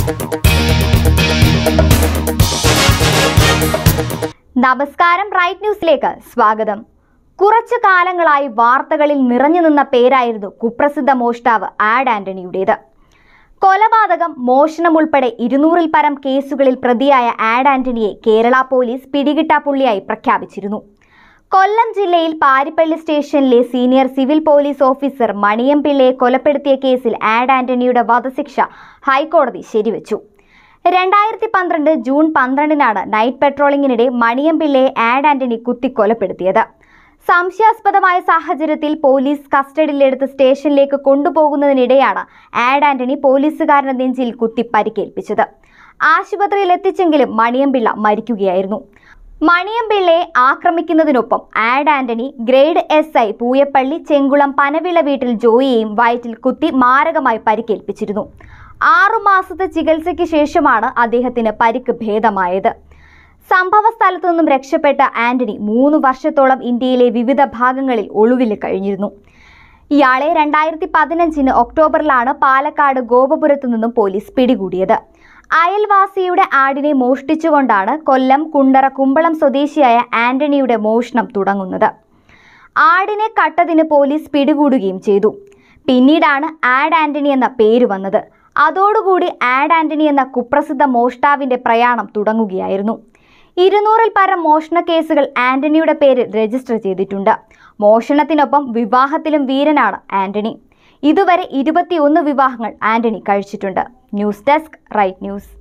നമസ്കാരം റൈറ്റ് ന്യൂസിലേക്ക് സ്വാഗതം കുറച്ചു കാലങ്ങളായി വാർത്തകളിൽ നിറഞ്ഞു നിന്ന പേരായിരുന്നു കുപ്രസിദ്ധ മോഷ്ടാവ് ആഡ് ആന്റണിയുടേത് കൊലപാതകം മോഷണം ഉൾപ്പെടെ ഇരുന്നൂറിൽ പരം കേസുകളിൽ പ്രതിയായ ആഡ് ആന്റണിയെ കേരള പോലീസ് പിടികിട്ടാപ്പുള്ളിയായി പ്രഖ്യാപിച്ചിരുന്നു കൊല്ലം ജില്ലയിൽ പാരിപ്പള്ളി സ്റ്റേഷനിലെ സീനിയർ സിവിൽ പോലീസ് ഓഫീസർ മണിയംപിള്ളയെ കൊലപ്പെടുത്തിയ കേസിൽ ആഡ് ആന്റണിയുടെ വധശിക്ഷ ഹൈക്കോടതി ശരിവെച്ചു രണ്ടായിരത്തി പന്ത്രണ്ട് ജൂൺ പന്ത്രണ്ടിനാണ് നൈറ്റ് പെട്രോളിങ്ങിനിടെ മണിയംപിള്ളയെ ആഡ് ആന്റണി കുത്തിക്കൊലപ്പെടുത്തിയത് സംശയാസ്പദമായ സാഹചര്യത്തിൽ പോലീസ് കസ്റ്റഡിയിലെടുത്ത് സ്റ്റേഷനിലേക്ക് കൊണ്ടുപോകുന്നതിനിടെയാണ് ആഡ് ആന്റണി പോലീസുകാരന്റെ നെഞ്ചിൽ കുത്തി പരിക്കേൽപ്പിച്ചത് ആശുപത്രിയിൽ എത്തിച്ചെങ്കിലും മണിയംപിള്ള മരിക്കുകയായിരുന്നു മണിയംപിള്ളയെ ആക്രമിക്കുന്നതിനൊപ്പം ആഡ് Antony grade S I Pooyappally Chenkulam Panavila വീട്ടിൽ ജോയിയെയും വയറ്റിൽ കുത്തി മാരകമായി പരിക്കേൽപ്പിച്ചിരുന്നു ആറുമാസത്തെ ചികിത്സയ്ക്ക് ശേഷമാണ് അദ്ദേഹത്തിന് പരിക്ക് ഭേദമായത് സംഭവ സ്ഥലത്തു നിന്നും രക്ഷപ്പെട്ട ആന്റണി മൂന്ന് വർഷത്തോളം ഇന്ത്യയിലെ വിവിധ ഭാഗങ്ങളിൽ ഒളിവിൽ കഴിഞ്ഞിരുന്നു ഇയാളെ രണ്ടായിരത്തി പതിനഞ്ചിന് ഒക്ടോബറിലാണ് പാലക്കാട് ഗോപപുരത്തു നിന്നും പോലീസ് പിടികൂടിയത് അയൽവാസിയുടെ ആടിനെ മോഷ്ടിച്ചുകൊണ്ടാണ് കൊല്ലം കുണ്ടറ കുമ്പളം സ്വദേശിയായ ആന്റണിയുടെ മോഷണം തുടങ്ങുന്നത് ആടിനെ കട്ടതിന് പോലീസ് പിടികൂടുകയും ചെയ്തു പിന്നീടാണ് ആഡ് ആന്റണി എന്ന പേര് വന്നത് അതോടുകൂടി ആഡ് ആന്റണി എന്ന കുപ്രസിദ്ധ മോഷ്ടാവിന്റെ പ്രയാണം തുടങ്ങുകയായിരുന്നു ഇരുന്നൂറിൽ പരം മോഷണ കേസുകൾ ആന്റണിയുടെ പേരിൽ രജിസ്റ്റർ ചെയ്തിട്ടുണ്ട് മോഷണത്തിനൊപ്പം വിവാഹത്തിലും വീരനാണ് ആന്റണി ഇതുവരെ ഇരുപത്തിയൊന്ന് വിവാഹങ്ങൾ ആന്റണി കഴിച്ചിട്ടുണ്ട് ന്യൂസ് ഡെസ്ക് റൈറ്റ് ന്യൂസ്